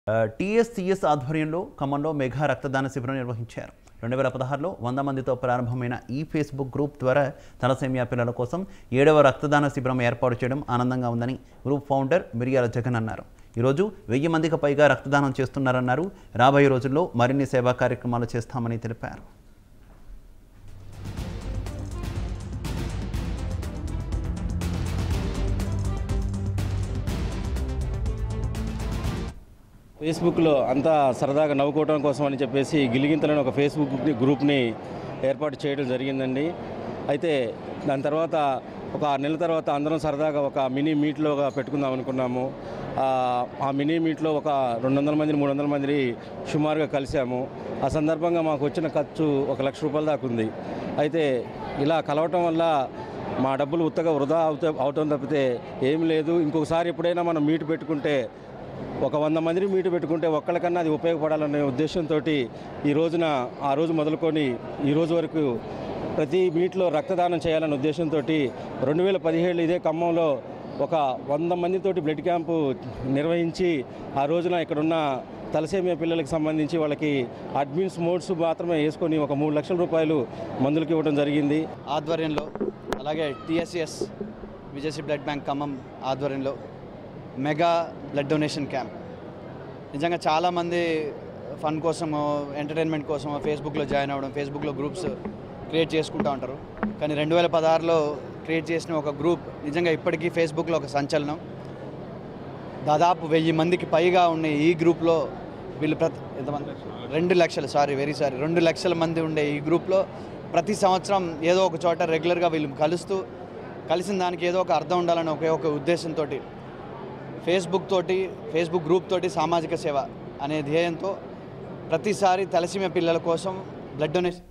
TSCS ఆధ్వర్యంలో ఖమ్మంలో mega రక్తదాన శిబిరం నిర్వహించారు రెండు వేల పదహారులో వంద మందితో ప్రారంభమైన ఈ ఫేస్బుక్ గ్రూప్ ద్వారా తలసేమియా పిల్లల కోసం ఏడవ రక్తదాన శిబిరం ఏర్పాటు చేయడం ఆనందంగా ఉందని గ్రూప్ ఫౌండర్ మిరియాల జగన్ అన్నారు ఈరోజు వెయ్యి మందికి పైగా రక్తదానం చేస్తున్నారన్నారు రాబోయే రోజుల్లో మరిన్ని సేవా కార్యక్రమాలు చేస్తామని తెలిపారు ఫేస్బుక్లో అంతా సరదాగా నవ్వుకోవడం కోసం అని చెప్పేసి గిలిగింతలను ఒక ఫేస్బుక్ గ్రూప్ని ఏర్పాటు చేయడం జరిగిందండి అయితే దాని తర్వాత ఒక ఆరు నెలల తర్వాత అందరం సరదాగా ఒక మినీ మీట్లోగా పెట్టుకుందాం అనుకున్నాము ఆ, ఆ మినీ మీట్లో ఒక రెండు వందల మంది మూడు వందల మంది సుమారుగా కలిసాము ఆ సందర్భంగా మాకు వచ్చిన ఖర్చు ఒక లక్ష రూపాయల దాకా ఉంది అయితే ఇలా కలవటం వల్ల మా డబ్బులు ఉత్తగా వృధా అవుతా అవటం తప్పితే ఏం లేదు ఇంకొకసారి ఎప్పుడైనా మనం మీట్ పెట్టుకుంటే ఒక వంద మందిని మీటు పెట్టుకుంటే ఒక్కళ్ళకన్నా అది ఉపయోగపడాలనే ఉద్దేశంతో ఈ రోజున ఆ రోజు మొదలుకొని ఈ రోజు వరకు ప్రతి మీట్లో రక్తదానం చేయాలనే ఉద్దేశంతో రెండు వేల పదిహేళ్ళు ఇదే ఖమ్మంలో ఒక వంద మందితోటి బ్లడ్ క్యాంపు నిర్వహించి ఆ రోజున ఇక్కడున్న తలసేమియా పిల్లలకు సంబంధించి వాళ్ళకి అడ్మిన్స్ మోడ్స్ మాత్రమే వేసుకొని ఒక మూడు లక్షల రూపాయలు మందులకు ఇవ్వడం జరిగింది ఆధ్వర్యంలో అలాగే TSCS Vijayashree blood bank Khammam ఆధ్వర్యంలో మెగా బ్లడ్ డొనేషన్ క్యాంప్ నిజంగా చాలామంది ఫన్ కోసమో ఎంటర్టైన్మెంట్ కోసమో ఫేస్బుక్లో జాయిన్ అవ్వడం ఫేస్బుక్లో గ్రూప్స్ క్రియేట్ చేసుకుంటూ ఉంటారు కానీ రెండు వేల పదహారులో క్రియేట్ చేసిన ఒక గ్రూప్ నిజంగా ఇప్పటికీ ఫేస్బుక్లో ఒక సంచలనం దాదాపు వెయ్యి మందికి పైగా ఉన్న ఈ గ్రూప్లో వీళ్ళు ప్రతి ఎంతమంది రెండు లక్షలు సారీ వెరీ సారీ రెండు లక్షల మంది ఉండే ఈ గ్రూప్లో ప్రతి సంవత్సరం ఏదో ఒక చోట రెగ్యులర్గా వీళ్ళు కలుస్తూ కలిసిన దానికి ఏదో ఒక అర్థం ఉండాలని ఒకే ఒక ఉద్దేశంతో ఫేస్బుక్ తోటి ఫేస్బుక్ గ్రూప్ తోటి సామాజిక సేవ అనే ధ్యేయంతో ప్రతిసారి తలసీమ పిల్లల కోసం బ్లడ్ డొనేషన్